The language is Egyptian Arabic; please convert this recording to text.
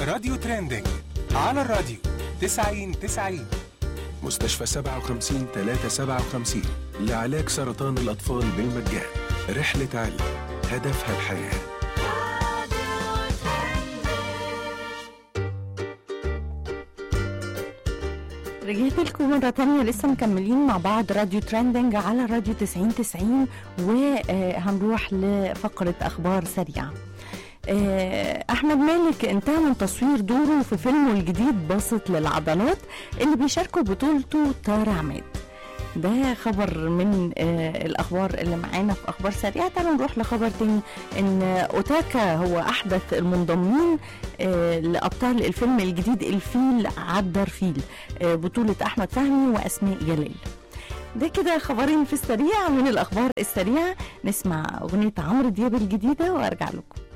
راديو ترندنج على الراديو 90 90 مستشفى 57 357 لعلاج سرطان الأطفال بالمجان رحلة علي هدفها الحياه رجعت لكم مرة تانية لسه مكملين مع بعض راديو ترندنج على راديو 90 90 وهنروح لفقرة أخبار سريعة آه، أحمد مالك انتهى من تصوير دوره في فيلمه الجديد باصت للعضلات اللي بيشاركوا بطولته طارق عماد ده خبر من آه الاخبار اللي معانا في اخبار سريعه تعالوا نروح لخبر تاني ان اوتاكا هو احدث المنضمين آه لابطال الفيلم الجديد الفيل عدر فيل آه بطوله احمد فهمي واسماء جلال ده كده خبرين في السريع من الاخبار السريعه نسمع اغنيه عمرو دياب الجديده وارجع لكم